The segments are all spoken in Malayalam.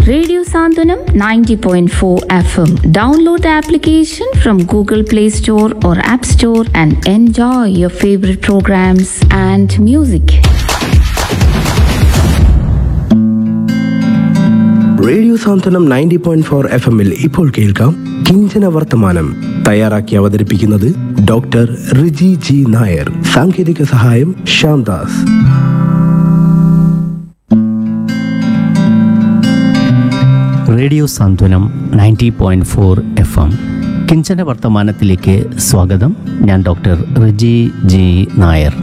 Radio Sandhanam 90.4 FM. Download the application from Google Play Store or App Store and enjoy your favorite programs and music. Radio Santhwanam ninety point four F എമ്മിൽ ഇപ്പോൾ കേൾക്കാം കിഞ്ചന വർത്തമാനം തയ്യാറാക്കി അവതരിപ്പിക്കുന്നത് ഡോക്ടർ റിജി ജി നായർ സാങ്കേതിക സഹായം Shyamdas radio Santhwanam ninety point four F M കിഞ്ചന വർത്തമാനത്തിലേക്ക് സ്വാഗതം ഞാൻ ഡോക്ടർ റിജി ജി നായർ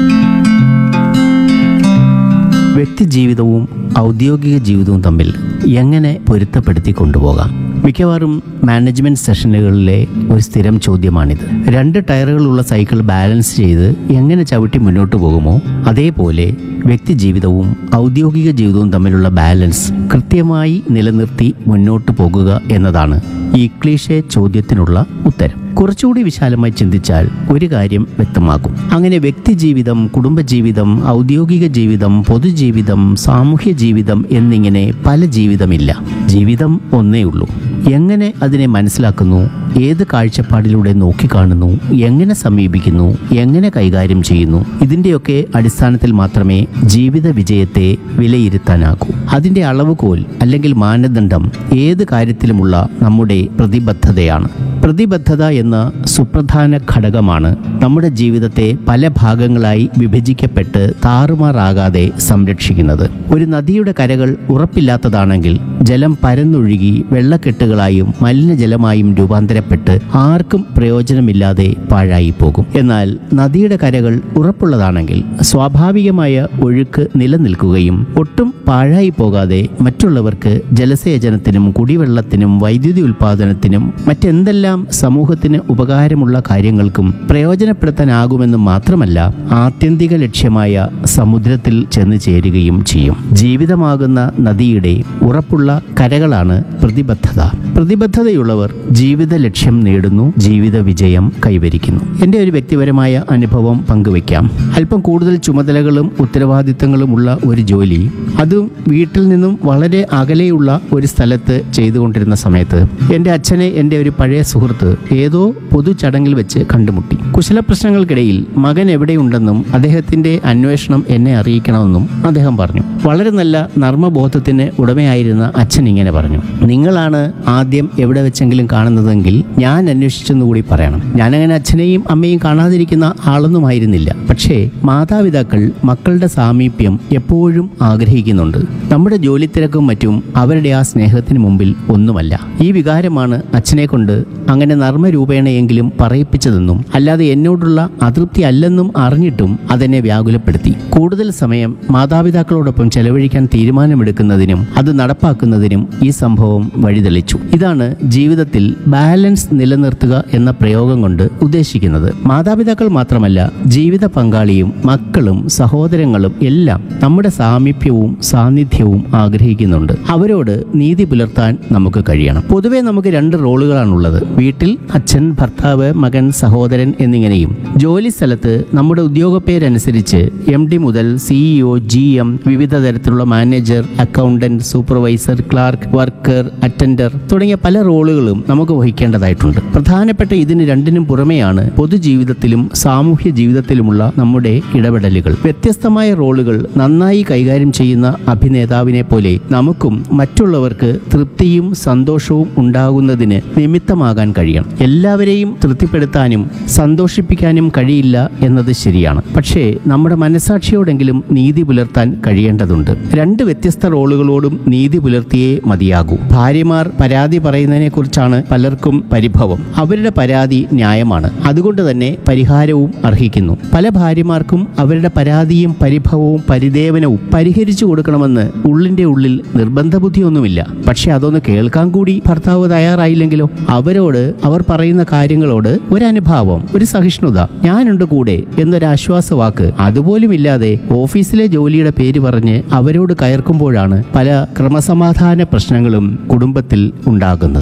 വ്യക്തിജീവിതവും ഔദ്യോഗിക ജീവിതവും തമ്മിൽ എങ്ങനെ പൊരുത്തപ്പെടുത്തി കൊണ്ടുപോകാം മിക്കവാറും മാനേജ്മെന്റ് സെഷനുകളിലെ ഒരു സ്ഥിരം ചോദ്യമാണിത് രണ്ട് ടയറുകളുള്ള സൈക്കിൾ ബാലൻസ് ചെയ്ത് എങ്ങനെ ചവിട്ടി മുന്നോട്ട് പോകുമോ അതേപോലെ വ്യക്തിജീവിതവും ഔദ്യോഗിക ജീവിതവും തമ്മിലുള്ള ബാലൻസ് കൃത്യമായി നിലനിർത്തി മുന്നോട്ട് പോകുക എന്നതാണ് ഈ ക്ലീഷേ ചോദ്യത്തിനുള്ള ഉത്തരം കുറച്ചുകൂടി വിശാലമായി ചിന്തിച്ചാൽ ഒരു കാര്യം വ്യക്തമാകും അങ്ങനെ വ്യക്തിജീവിതം കുടുംബജീവിതം ഔദ്യോഗിക ജീവിതം പൊതുജീവിതം സാമൂഹ്യ ജീവിതം എന്നിങ്ങനെ പല ജീവിതമില്ല ജീവിതം ഒന്നേ ഉള്ളൂ എങ്ങനെ അതിനെ മനസ്സിലാക്കുന്നു ഏത് കാഴ്ചപ്പാടിലൂടെ നോക്കിക്കാണുന്നു എങ്ങനെ സമീപിക്കുന്നു എങ്ങനെ കൈകാര്യം ചെയ്യുന്നു ഇതിൻ്റെയൊക്കെ അടിസ്ഥാനത്തിൽ മാത്രമേ ജീവിത വിജയത്തെ വിലയിരുത്താനാകൂ അതിൻ്റെ അളവുകോൽ അല്ലെങ്കിൽ മാനദണ്ഡം ഏത് കാര്യത്തിലുമുള്ള നമ്മുടെ പ്രതിബദ്ധതയാണ് പ്രതിബദ്ധത എന്ന സുപ്രധാന ഘടകമാണ് നമ്മുടെ ജീവിതത്തെ പല ഭാഗങ്ങളായി വിഭജിക്കപ്പെട്ട് താറുമാറാകാതെ സംരക്ഷിക്കുന്നത് ഒരു നദിയുടെ കരകൾ ഉറപ്പില്ലാത്തതാണെങ്കിൽ ജലം പരന്നൊഴുകി വെള്ളക്കെട്ടുകളായും മലിനജലമായും രൂപാന്തരപ്പെട്ട് ആർക്കും പ്രയോജനമില്ലാതെ പാഴായി പോകും എന്നാൽ നദിയുടെ കരകൾ ഉറപ്പുള്ളതാണെങ്കിൽ സ്വാഭാവികമായ ഒഴുക്ക് നിലനിൽക്കുകയും ഒട്ടും പാഴായി പോകാതെ മറ്റുള്ളവർക്ക് ജലസേചനത്തിനും കുടിവെള്ളത്തിനും വൈദ്യുതി ഉൽപാദനത്തിനും മറ്റെന്തെല്ലാം സമൂഹത്തിന് ഉപകാരമുള്ള കാര്യങ്ങൾക്കും പ്രയോജനപ്പെടുത്താനാകുമെന്ന് മാത്രമല്ല ആത്യന്തിക ലക്ഷ്യമായ സമുദ്രത്തിൽ ചെന്ന് ചേരുകയും ചെയ്യും ജീവിതമാകുന്ന നദിയുടെ ഉറപ്പുള്ള കരകളാണ് പ്രതിബദ്ധത പ്രതിബദ്ധതയുള്ളവർ ജീവിത ലക്ഷ്യം നേടുന്നു ജീവിത വിജയം കൈവരിക്കുന്നു എൻ്റെ ഒരു വ്യക്തിപരമായ അനുഭവം പങ്കുവയ്ക്കാം അല്പം കൂടുതൽ ചുമതലകളും ഉത്തരവാദിത്തങ്ങളുമുള്ള ഒരു ജോലി അതും വീട്ടിൽ നിന്നും വളരെ അകലെയുള്ള ഒരു സ്ഥലത്ത് ചെയ്തുകൊണ്ടിരുന്ന സമയത്ത് എൻ്റെ അച്ഛനെ എൻ്റെ ഒരു പഴയ സുഹൃത്ത് ഏതോ പൊതു ചടങ്ങിൽ വെച്ച് കണ്ടുമുട്ടി കുശല പ്രശ്നങ്ങൾക്കിടയിൽ മകൻ എവിടെയുണ്ടെന്നും അദ്ദേഹത്തിൻ്റെ അന്വേഷണം എന്നെ അറിയിക്കണമെന്നും അദ്ദേഹം പറഞ്ഞു വളരെ നല്ല നർമ്മബോധത്തിന് ഉടമയായിരുന്ന അച്ഛൻ ഇങ്ങനെ പറഞ്ഞു നിങ്ങളാണ് ആദ്യം എവിടെ വെച്ചെങ്കിലും കാണുന്നതെങ്കിൽ ഞാൻ അന്വേഷിച്ചെന്ന് കൂടി പറയണം ഞാനങ്ങനെ അച്ഛനെയും അമ്മയും കാണാതിരിക്കുന്ന ആളൊന്നുമായിരുന്നില്ല പക്ഷേ മാതാപിതാക്കൾ മക്കളുടെ സാമീപ്യം എപ്പോഴും ആഗ്രഹിക്കുന്നുണ്ട് നമ്മുടെ ജോലി തിരക്കും മറ്റും അവരുടെ ആ സ്നേഹത്തിന് മുമ്പിൽ ഒന്നുമല്ല ഈ വികാരമാണ് അച്ഛനെ കൊണ്ട് അങ്ങനെ നർമ്മരൂപേണയെങ്കിലും പറയിപ്പിച്ചതെന്നും അല്ലാതെ എന്നോടുള്ള അതൃപ്തി അല്ലെന്നും അറിഞ്ഞിട്ടും അതെന്നെ വ്യാകുലപ്പെടുത്തി കൂടുതൽ സമയം മാതാപിതാക്കളോടൊപ്പം ചെലവഴിക്കാൻ തീരുമാനമെടുക്കുന്നതിനും അത് നടപ്പാക്കുന്നതിനും ഈ സംഭവം വഴിതെളിച്ചു ഇതാണ് ജീവിതത്തിൽ ബാലൻസ് നിലനിർത്തുക എന്ന പ്രയോഗം കൊണ്ട് ഉദ്ദേശിക്കുന്നത് മാതാപിതാക്കൾ മാത്രമല്ല ജീവിത പങ്കാളിയും മക്കളും സഹോദരങ്ങളും എല്ലാം നമ്മുടെ സാമീപ്യവും സാന്നിധ്യവും ആഗ്രഹിക്കുന്നുണ്ട് അവരോട് നീതി പുലർത്താൻ നമുക്ക് കഴിയണം പൊതുവെ നമുക്ക് രണ്ട് റോളുകളാണുള്ളത് വീട്ടിൽ അച്ഛൻ ഭർത്താവ് മകൻ സഹോദരൻ എന്നിങ്ങനെയും ജോലി സ്ഥലത്ത് നമ്മുടെ ഉദ്യോഗപ്പേരനുസരിച്ച് എം ഡി മുതൽ സിഇഒ ജി എം വിവിധ തരത്തിലുള്ള manager accountant supervisor clerk worker attender തുടങ്ങിയ പല റോളുകളും നമുക്ക് വഹിക്കേണ്ടതായിട്ടുണ്ട് പ്രധാനപ്പെട്ട ഇതിന് രണ്ടിനും പുറമെയാണ് പൊതുജീവിതത്തിലും സാമൂഹ്യ ജീവിതത്തിലുമുള്ള നമ്മുടെ ഇടപെടലുകൾ വ്യത്യസ്തമായ റോളുകൾ നന്നായി കൈകാര്യം ചെയ്യുന്ന അഭിനേതാവിനെ പോലെ നമുക്കും മറ്റുള്ളവർക്ക് തൃപ്തിയും സന്തോഷവും ഉണ്ടാകുന്നതിന് നിമിത്തമാകാൻ കഴിയണം എല്ലാവരെയും തൃപ്തിപ്പെടുത്താനും സന്തോഷിപ്പിക്കാനും കഴിയില്ല എന്നത് ശരിയാണ് പക്ഷേ നമ്മുടെ മനസാക്ഷിയോടെങ്കിലും നീതി പുലർത്താൻ കഴിയേണ്ടതുണ്ട് രണ്ട് വ്യത്യസ്ത റോളുകളോടും നീതി പുലർത്തിയേ മതിയാകൂ ഭാര്യമാർ പരാതി പറയുന്നതിനെ കുറിച്ചാണ് പലർക്കും പരിഭവം അവരുടെ പരാതി ന്യായമാണ് അതുകൊണ്ട് തന്നെ പരിഹാരവും അർഹിക്കുന്നു പല ഭാര്യമാർക്കും അവരുടെ പരാതിയും പരിഭവവും പരിദേവനവും പരിഹരിച്ചു കൊടുക്കണമെന്ന് ഉള്ളിന്റെ ഉള്ളിൽ നിർബന്ധ ബുദ്ധിയൊന്നുമില്ല പക്ഷെ അതൊന്ന് കേൾക്കാൻ കൂടി ഭർത്താവ് തയ്യാറായില്ലെങ്കിലോ അവരോട് അവർ പറയുന്ന കാര്യങ്ങളോട് ഒരനുഭാവം ഒരു സഹിഷ്ണുത ഞാനുണ്ട് കൂടെ എന്നൊരു ആശ്വാസവാക്ക് അതുപോലുമില്ലാതെ ഓഫീസിലെ ജോലിയുടെ പേര് പറഞ്ഞ് അവരോട് കയർക്കുമ്പോഴാണ് പല ക്രമസമാധാന പ്രശ്നങ്ങളും കുടുംബത്തിൽ ഉണ്ടാകുന്നത്